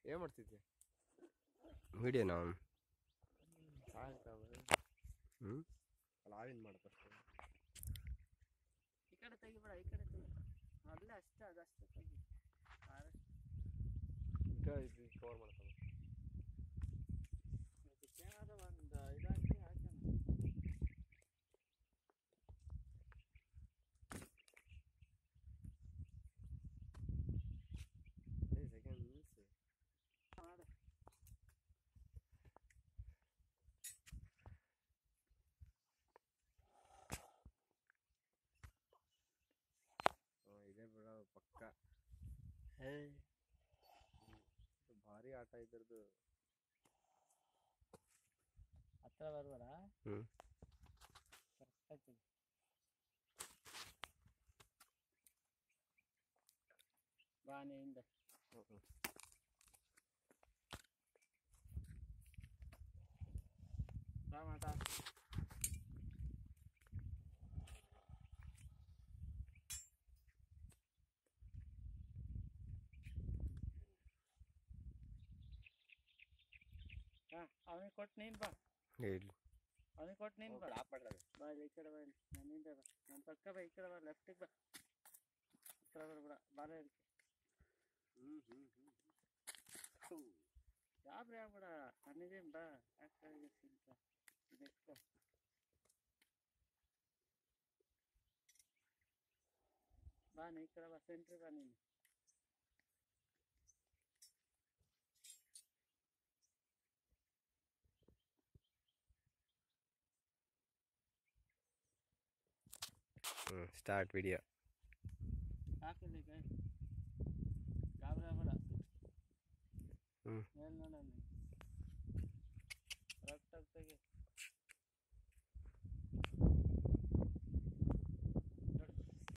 ಏನ್ ಮಾಡ್ತಿದ್ದೆ ವಿಡಿಯೋನಾ ಸಾಯ್ತಾವ ಹ್ಞೂ ಅಲ್ಲ ಆವಿನ್ ಮಾಡತ್ತಷ್ಟೇ ಈ ಕಡೆ ತೆಗಿಬೇಡ ಈ ಕಡೆ ತೆಗಿ ಅಲ್ಲೇ ಅಷ್ಟೇ ಅದಷ್ಟೇ ತೆಗಿ ಆದಷ್ಟು ಈಗ ಇದು ಕವರ್ ಮಾಡ್ತಾನೆ ಅದಕ್ಕೇನಾದ್ರು ಒಂದು ಇದಾಕಿ ಹಾಕೋಣ ಅದೇ ಸೆಕೆಂಡ್ ನಿಲ್ಸು ಮಾಡು ಹ್ಮ್, ಇದೇ ಬಿಡ ಪಕ್ಕ ಹೇ ಇದು ಭಾರಿ ಆಟ ಇದ್ರದ್ದು ಹತ್ರ ಬರ್ಬೇಡ ಹ್ಞೂ ಕರೆಕ್ಟಾಗಿ ತೆಗಿ ಬಾ ನೀ ಹಿಂದೆ ಬಾ ಮಾತಾ ಹಾ ಅವನಿಗೆ ಕೊಟ್ಟು ನೀನು ಬಾ ಹೇಳಿ ಅವನಿಗೆ ಕೊಟ್ಟು ನೀನು ಬಾ ಆಫ್ ಮಾಡ್ರಿ ಬಾ ಇಲ್ಲಿ ಈ ಕಡೆ ಬಾ ಇಲ್ಲಿ ನಾನು ಹಿಂದೆ ಬಾ ನನ್ನ ಪಕ್ಕ ಬಾ ಈ ಕಡೆ ಬಾ ಲೆಫ್ಟಿಗೆ ಬಾ ಈ ಕಡೆ ಬರ್ಬೇಡ ಬಾರ ಇದಕ್ಕೆ ಹ್ಮ್ ಹ್ಮ್ ಹ್ಮ್ ಗಾಬರಿ ಆಗ್ಬೇಡ ನಾನಿದ್ದೀನಿ ಬಾ ಯಾಕೆ ಅಂತ ಇದೆಕ್ಕೋ ಬಾ ನೀ ಈ ಕಡೆ ಬಾ ಸೆಂಟ್ರಿ ಬಾ ನೀನು ಹ್ಞೂ ಸ್ಟಾರ್ಟ್ ವಿಡಿಯೋ ಹಾಕಿಲ್ಲಿ ಕೈ ಗಾಬರಿ ಆಗ್ಬೇಡ ಹ್ಞೂ ಮೇಲ್ ನೋಡ ನೀನು